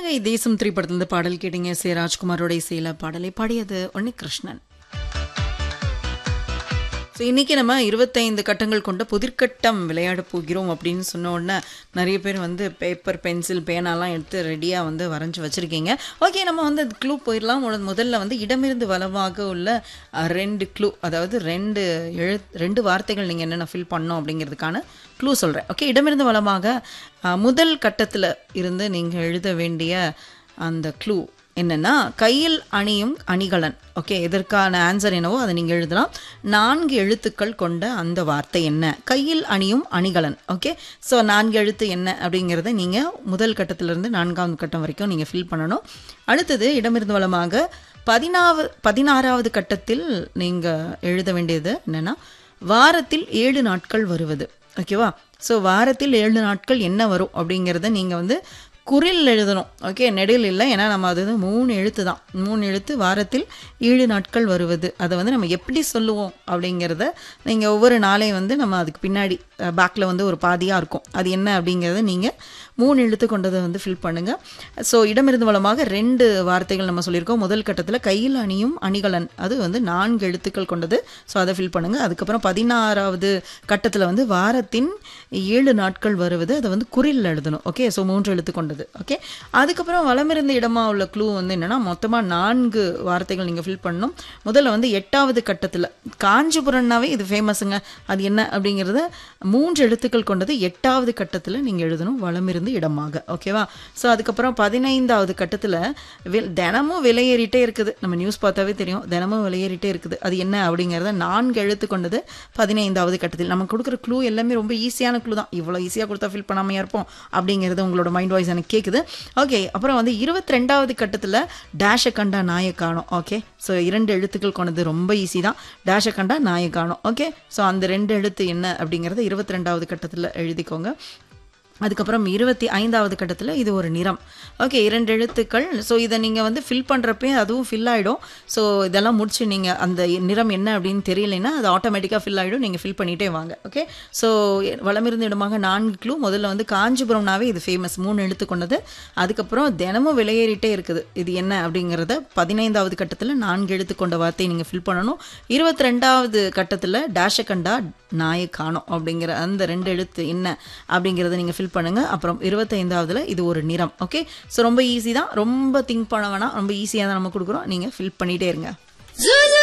புன்னகை தேசம் திரைப்படத்திலிருந்து பாடல் கேட்டீங்க சி ராஜ்குமாரோட இசையில பாடலை பாடியது ஒன்னி கிருஷ்ணன் ஸோ இன்றைக்கி நம்ம இருபத்தைந்து கட்டங்கள் கொண்ட புதிர்கட்டம் விளையாட போகிறோம் அப்படின்னு சொன்ன உடனே நிறைய பேர் வந்து பேப்பர் பென்சில் பேனாலாம் எடுத்து ரெடியாக வந்து வரைஞ்சி வச்சுருக்கீங்க ஓகே நம்ம வந்து அது க்ளூ போயிடலாம் முத- முதல்ல வந்து இடமிருந்து வலமாக உள்ள அஹ், ரெண்டு க்ளூ அதாவது ரெண்டு எழு ரெண்டு வார்த்தைகள் நீங்கள் என்னென்ன ஃபில் பண்ணோம் அப்படிங்கிறதுக்கான க்ளூ சொல்கிறேன் ஓகே இடமிருந்து வலமாக அஹ், முதல் கட்டத்தில் இருந்து நீங்கள் எழுத வேண்டிய அந்த க்ளூ என்னன்னா கையில் அணியும் அணிகலன் ஓகே இதற்கான ஆன்சர் என்னவோ அதை நீங்கள் எழுதலாம் நான்கு எழுத்துக்கள் கொண்ட அந்த வார்த்தை என்ன கையில் அணியும் அணிகலன் ஓகே ஸோ நான்கு எழுத்து என்ன அப்படிங்கிறத நீங்கள் முதல் கட்டத்திலிருந்து நான்காவது கட்டம் வரைக்கும் நீங்கள் ஃபில் பண்ணணும் அடுத்தது இடமிருந்து வளமாக பதினாவது பதினாறாவது கட்டத்தில் நீங்கள் எழுத வேண்டியது என்னென்னா வாரத்தில் ஏழு நாட்கள் வருவது ஓகேவா ஸோ வாரத்தில் ஏழு நாட்கள் என்ன வரும் அப்படிங்கிறத நீங்கள் வந்து குறில் எழுதணும் ஓகே நெடில் இல்லை ஏன்னா நம்ம அது வந்து மூணு எழுத்து தான் மூணு எழுத்து வாரத்தில் ஏழு நாட்கள் வருவது அதை வந்து நம்ம எப்படி சொல்லுவோம் அப்படிங்கிறத நீங்கள் ஒவ்வொரு நாளையும் வந்து நம்ம அதுக்கு பின்னாடி பேக்கில் வந்து ஒரு பாதியாக இருக்கும் அது என்ன அப்படிங்கிறத நீங்கள் மூணு எழுத்து கொண்டதை வந்து ஃபில் பண்ணுங்கள் ஸோ இடமிருந்து வளமாக ரெண்டு வார்த்தைகள் நம்ம சொல்லியிருக்கோம் முதல் கட்டத்தில் கையில் அணியும் அணிகலன் அது வந்து நான்கு எழுத்துக்கள் கொண்டது ஸோ அதை ஃபில் பண்ணுங்கள் அதுக்கப்புறம் பதினாறாவது கட்டத்தில் வந்து வாரத்தின் ஏழு நாட்கள் வருவது அதை வந்து குறில் எழுதணும் ஓகே ஸோ மூன்று எழுத்து கொண்டது ஓகே அதுக்கப்புறம் வளமிருந்த இடமா உள்ள க்ளூ வந்து என்னென்னா மொத்தமாக நான்கு வார்த்தைகள் நீங்கள் ஃபில் பண்ணணும் முதல்ல வந்து எட்டாவது கட்டத்தில் காஞ்சிபுரம்னாவே இது ஃபேமஸுங்க அது என்ன அப்படிங்கிறத மூன்று எழுத்துக்கள் கொண்டது எட்டாவது கட்டத்தில் நீங்கள் எழுதணும் வளமிருந்து இடமாக ஓகேவா ஸோ அதுக்கப்புறம் பதினைந்தாவது கட்டத்தில் வில் தினமும் விலையேறிட்டே இருக்குது நம்ம நியூஸ் பார்த்தாவே தெரியும் தினமும் விலையேறிட்டே இருக்குது அது என்ன அப்படிங்கிறத நான்கு எழுத்து கொண்டது பதினைந்தாவது கட்டத்தில் நம்ம கொடுக்குற க்ளூ எல்லாமே ரொம்ப ஈஸியான க்ளூ தான் இவ்வளோ ஈஸியாக கொடுத்தா ஃபில் பண்ணாமையா இருப்போம் அப்படிங்கிறது உங்களோட மைண்ட் வாய்ஸ் எனக்கு கேட்குது ஓகே அப்புறம் வந்து இருபத்தி ரெண்டாவது கட்டத்தில் டேஷை கண்டா நாயை காணும் ஓகே ஸோ இரண்டு எழுத்துக்கள் கொண்டது ரொம்ப ஈஸி தான் டேஷை கண்டா நாயை காணும் ஓகே ஸோ அந்த ரெண்டு எழுத்து என்ன அப்படிங்கிறத இருபத்தி ரெண்டாவது கட்டத்தில் எழுதிக்கோங்க அதுக்கப்புறம் இருபத்தி ஐந்தாவது கட்டத்தில் இது ஒரு நிறம் ஓகே இரண்டு எழுத்துக்கள் ஸோ இதை நீங்கள் வந்து ஃபில் பண்ணுறப்பே அதுவும் ஃபில் ஆகிடும் ஸோ இதெல்லாம் முடிச்சு நீங்கள் அந்த நிறம் என்ன அப்படின்னு தெரியலைன்னா அது ஆட்டோமேட்டிக்காக ஃபில் ஆகிடும் நீங்கள் ஃபில் பண்ணிகிட்டே வாங்க ஓகே ஸோ வளமிருந்த இடமாக நான்கு க்ளூ முதல்ல வந்து காஞ்சிபுரம்னாவே இது ஃபேமஸ் மூணு எழுத்து கொண்டது அதுக்கப்புறம் தினமும் விலையேறிட்டே இருக்குது இது என்ன அப்படிங்கிறத பதினைந்தாவது கட்டத்தில் நான்கு எழுத்து கொண்ட வார்த்தையை நீங்கள் ஃபில் பண்ணணும் இருபத்தி ரெண்டாவது கட்டத்தில் டேஷை கண்டா நாயை காணோம் அப்படிங்கிற அந்த ரெண்டு எழுத்து என்ன அப்படிங்கிறத நீங்கள் ஃபில் பண்ணுங்கள் அப்புறம் இருபத்தைந்தாவதுல இது ஒரு நிறம் ஓகே ஸோ ரொம்ப ஈஸி தான் ரொம்ப திங்க் பண்ண வேணாம் ரொம்ப ஈஸியாக தான் நம்ம கொடுக்குறோம் நீங்கள் ஃபில் பண்ணிகிட்டே இருங்க Zulu